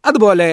അതുപോലെ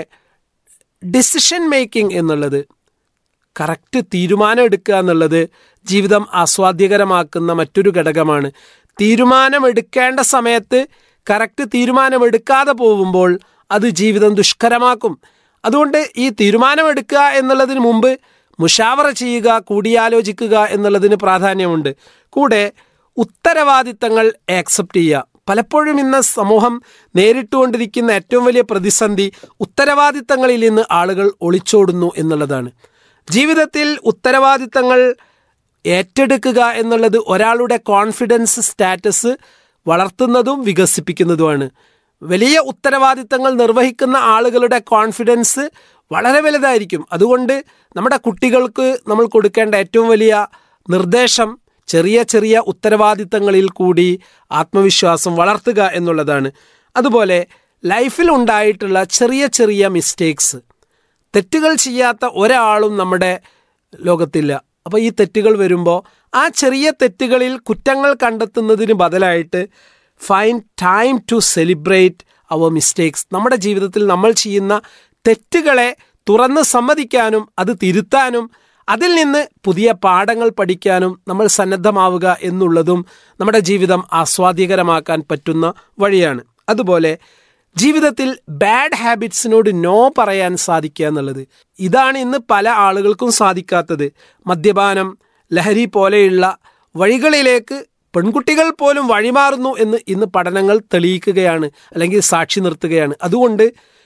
decision making എന്നുള്ളത് correct തീരുമാനം എടുക്കുക എന്നുള്ളത് ജീവിതം ആസ്വാദ്യകരമാക്കുന്ന മറ്റൊരു ഘടകമാണ് തീരുമാനമെടുക്കേണ്ട സമയത്ത് കറക്റ്റ് തീരുമാനമെടുക്കാതെ പോകുമ്പോൾ അത് ജീവിതം ദുഷ്കരമാക്കും അതുകൊണ്ട് ഈ തീരുമാനമെടുക്കുക എന്നുള്ളതിന് മുമ്പ് മുഷാവറ ചെയ്യുക കൂടിയാലോചിക്കുക എന്നുള്ളതിന് പ്രാധാന്യമുണ്ട് കൂടെ ഉത്തരവാദിത്തങ്ങൾ ആക്സെപ്റ്റ് ചെയ്യുക പലപ്പോഴും ഇന്ന് സമൂഹം നേരിട്ടുകൊണ്ടിരിക്കുന്ന ഏറ്റവും വലിയ പ്രതിസന്ധി ഉത്തരവാദിത്തങ്ങളിൽ നിന്ന് ആളുകൾ ഒളിച്ചോടുന്നു എന്നുള്ളതാണ് ജീവിതത്തിൽ ഉത്തരവാദിത്തങ്ങൾ ഏറ്റെടുക്കുക എന്നുള്ളത് ഒരാളുടെ കോൺഫിഡൻസ് സ്റ്റാറ്റസ് വളർത്തുന്നതും വികസിപ്പിക്കുന്നതുമാണ് വലിയ ഉത്തരവാദിത്തങ്ങൾ നിർവഹിക്കുന്ന ആളുകളുടെ കോൺഫിഡൻസ് വളരെ വലുതായിരിക്കും അതുകൊണ്ട് നമ്മുടെ കുട്ടികൾക്ക് നമ്മൾ കൊടുക്കേണ്ട ഏറ്റവും വലിയ നിർദ്ദേശം ചെറിയ ചെറിയ ഉത്തരവാദിത്തങ്ങളിൽ കൂടി ആത്മവിശ്വാസം വളർത്തുക എന്നുള്ളതാണ് അതുപോലെ ലൈഫിൽ ഉണ്ടായിട്ടുള്ള ചെറിയ ചെറിയ മിസ്റ്റേക്സ് തെറ്റുകൾ ചെയ്യാത്ത ഒരാളും നമ്മുടെ ലോകത്തില്ല അപ്പോൾ ഈ തെറ്റുകൾ വരുമ്പോൾ ആ ചെറിയ തെറ്റുകളിൽ കുറ്റങ്ങൾ കണ്ടെത്തുന്നതിന് ബദലായിട്ട് fine time to celebrate our mistakes നമ്മുടെ ജീവിതത്തിൽ നമ്മൾ ചെയ്യുന്ന തെറ്റുകളെ തുറന്ന് സമ്മതിക്കാനും അത് തിരുത്താനും അതിൽ നിന്ന് പുതിയ പാഠങ്ങൾ പഠിക്കാനും നമ്മൾ സന്നദ്ധമാവുക എന്നുള്ളതും നമ്മുടെ ജീവിതം ആസ്വാദ്യകരമാക്കാൻ പറ്റുന്ന വഴിയാണ് അതുപോലെ ജീവിതത്തിൽ ബാഡ് ഹാബിറ്റ്സിനോട് നോ പറയാൻ സാധിക്കുക എന്നുള്ളത് ഇതാണ് ഇന്ന് പല ആളുകൾക്കും സാധിക്കാത്തത് മദ്യപാനം ലഹരി പോലെയുള്ള വഴികളിലേക്ക് പെൺകുട്ടികൾ പോലും വഴിമാറുന്നു എന്ന് ഇന്ന് പഠനങ്ങൾ തെളിയിക്കുകയാണ് അല്ലെങ്കിൽ സാക്ഷി നിർത്തുകയാണ് അതുകൊണ്ട്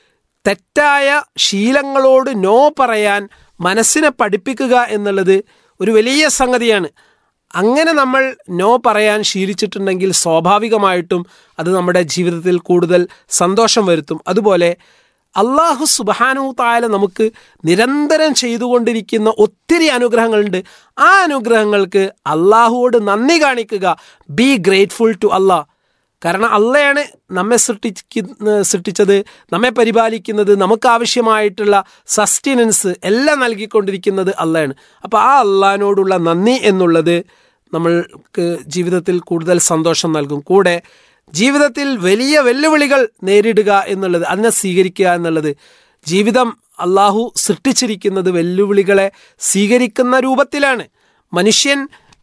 തെറ്റായ ശീലങ്ങളോട് നോ പറയാൻ മനസ്സിനെ പഠിപ്പിക്കുക എന്നുള്ളത് ഒരു വലിയ സംഗതിയാണ് അങ്ങനെ നമ്മൾ നോ പറയാൻ ശീലിച്ചിട്ടുണ്ടെങ്കിൽ സ്വാഭാവികമായിട്ടും അത് നമ്മുടെ ജീവിതത്തിൽ കൂടുതൽ സന്തോഷം വരുത്തും അതുപോലെ അള്ളാഹു സുബാനു താല നമുക്ക് നിരന്തരം ചെയ്തുകൊണ്ടിരിക്കുന്ന ഒത്തിരി അനുഗ്രഹങ്ങളുണ്ട് ആ അനുഗ്രഹങ്ങൾക്ക് അള്ളാഹുവോട് നന്ദി കാണിക്കുക ബി ഗ്രേറ്റ്ഫുൾ ടു അള്ളാഹ് കാരണം അള്ളയാണ് നമ്മെ സൃഷ്ടിക്കുന്ന സൃഷ്ടിച്ചത് നമ്മെ പരിപാലിക്കുന്നത് നമുക്ക് ആവശ്യമായിട്ടുള്ള സസ്റ്റീനൻസ് എല്ലാം നൽകിക്കൊണ്ടിരിക്കുന്നത് അള്ളയാണ് അപ്പോൾ ആ അള്ളഹാനോടുള്ള നന്ദി എന്നുള്ളത് നമ്മൾക്ക് ജീവിതത്തിൽ കൂടുതൽ സന്തോഷം നൽകും കൂടെ ജീവിതത്തിൽ വലിയ വെല്ലുവിളികൾ നേരിടുക എന്നുള്ളത് അതിനെ സ്വീകരിക്കുക എന്നുള്ളത് ജീവിതം അള്ളാഹു സൃഷ്ടിച്ചിരിക്കുന്നത് വെല്ലുവിളികളെ സ്വീകരിക്കുന്ന രൂപത്തിലാണ് മനുഷ്യൻ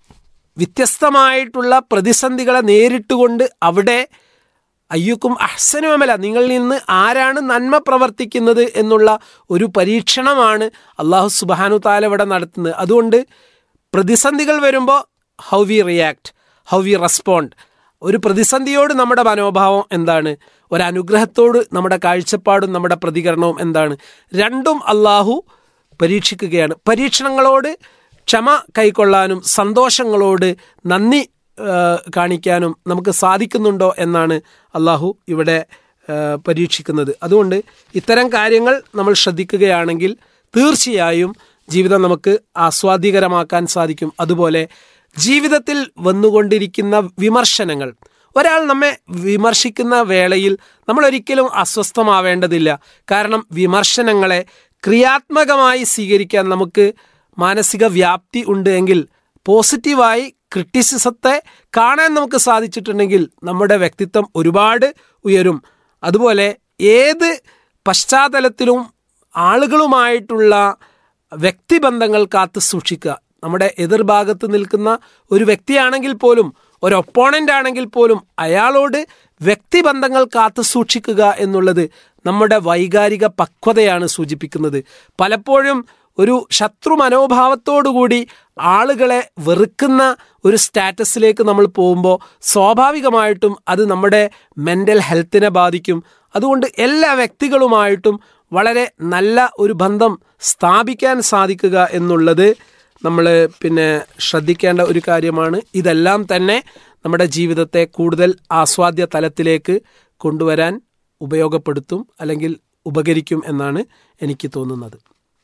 വ്യത്യസ്തമായിട്ടുള്ള പ്രതിസന്ധികളെ നേരിട്ടുകൊണ്ട് അവിടെ അയ്യുക്കും അഹ്സനുമല്ല നിങ്ങളിൽ നിന്ന് ആരാണ് നന്മ പ്രവർത്തിക്കുന്നത് എന്നുള്ള ഒരു പരീക്ഷണമാണ് അള്ളാഹു സുബാനു താല ഇവിടെ നടത്തുന്നത് അതുകൊണ്ട് പ്രതിസന്ധികൾ വരുമ്പോൾ how we react how we respond ഒരു പ്രതിസന്ധിയോട് നമ്മുടെ മനോഭാവം എന്താണ് ഒരനുഗ്രഹത്തോട് നമ്മുടെ കാഴ്ചപ്പാടും നമ്മുടെ പ്രതികരണവും എന്താണ് രണ്ടും അള്ളാഹു പരീക്ഷിക്കുകയാണ് പരീക്ഷണങ്ങളോട് ക്ഷമ കൈക്കൊള്ളാനും സന്തോഷങ്ങളോട് നന്ദി കാണിക്കാനും നമുക്ക് സാധിക്കുന്നുണ്ടോ എന്നാണ് അള്ളാഹു ഇവിടെ പരീക്ഷിക്കുന്നത് അതുകൊണ്ട് ഇത്തരം കാര്യങ്ങൾ നമ്മൾ ശ്രദ്ധിക്കുകയാണെങ്കിൽ തീർച്ചയായും ജീവിതം നമുക്ക് ആസ്വാദികരമാക്കാൻ സാധിക്കും അതുപോലെ ജീവിതത്തിൽ വന്നുകൊണ്ടിരിക്കുന്ന വിമർശനങ്ങൾ ഒരാൾ നമ്മെ വിമർശിക്കുന്ന വേളയിൽ നമ്മൾ ഒരിക്കലും അസ്വസ്ഥമാവേണ്ടതില്ല കാരണം വിമർശനങ്ങളെ ക്രിയാത്മകമായി സ്വീകരിക്കാൻ നമുക്ക് മാനസിക വ്യാപ്തി ഉണ്ട് എങ്കിൽ പോസിറ്റീവായി ക്രിറ്റിസിസത്തെ കാണാൻ നമുക്ക് സാധിച്ചിട്ടുണ്ടെങ്കിൽ നമ്മുടെ വ്യക്തിത്വം ഒരുപാട് ഉയരും അതുപോലെ ഏത് പശ്ചാത്തലത്തിലും ആളുകളുമായിട്ടുള്ള വ്യക്തിബന്ധങ്ങൾ കാത്തു സൂക്ഷിക്കുക നമ്മുടെ എതിർഭാഗത്ത് നിൽക്കുന്ന ഒരു വ്യക്തിയാണെങ്കിൽ പോലും ഒരു ഒപ്പോണൻ്റ് ആണെങ്കിൽ പോലും അയാളോട് വ്യക്തിബന്ധങ്ങൾ കാത്തു സൂക്ഷിക്കുക എന്നുള്ളത് നമ്മുടെ വൈകാരിക പക്വതയാണ് സൂചിപ്പിക്കുന്നത് പലപ്പോഴും ഒരു ശത്രു മനോഭാവത്തോടുകൂടി ആളുകളെ വെറുക്കുന്ന ഒരു സ്റ്റാറ്റസിലേക്ക് നമ്മൾ പോകുമ്പോൾ സ്വാഭാവികമായിട്ടും അത് നമ്മുടെ മെൻ്റൽ ഹെൽത്തിനെ ബാധിക്കും അതുകൊണ്ട് എല്ലാ വ്യക്തികളുമായിട്ടും വളരെ നല്ല ഒരു ബന്ധം സ്ഥാപിക്കാൻ സാധിക്കുക എന്നുള്ളത് നമ്മൾ പിന്നെ ശ്രദ്ധിക്കേണ്ട ഒരു കാര്യമാണ് ഇതെല്ലാം തന്നെ നമ്മുടെ ജീവിതത്തെ കൂടുതൽ ആസ്വാദ്യ തലത്തിലേക്ക് കൊണ്ടുവരാൻ ഉപയോഗപ്പെടുത്തും അല്ലെങ്കിൽ ഉപകരിക്കും എന്നാണ് എനിക്ക് തോന്നുന്നത്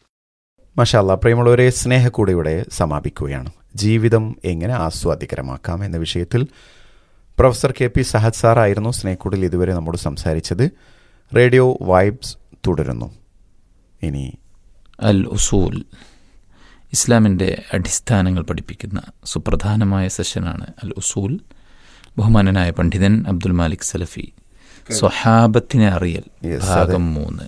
മഷാല്ല പ്രിയമുള്ളവരെ സ്നേഹക്കൂടെയുടെ സമാപിക്കുകയാണ് ജീവിതം എങ്ങനെ ആസ്വാദികരമാക്കാം എന്ന വിഷയത്തിൽ professor K P Sahad sir ആയിരുന്നു സ്നേഹക്കൂടിൽ ഇതുവരെ നമ്മോട് സംസാരിച്ചത് റേഡിയോ വൈബ്സ് തുടരുന്നു ഇനി അൽ ഉസൂൽ ഇസ്ലാമിൻ്റെ അടിസ്ഥാനങ്ങൾ പഠിപ്പിക്കുന്ന സുപ്രധാനമായ സെഷനാണ് അൽ ഉസൂൽ ബഹുമാനനായ പണ്ഡിതൻ അബ്ദുൽ മാലിക് സലഫി സ്വഹാബത്തിനെ അറിയൽ Yes, ഭാഗം മൂന്ന്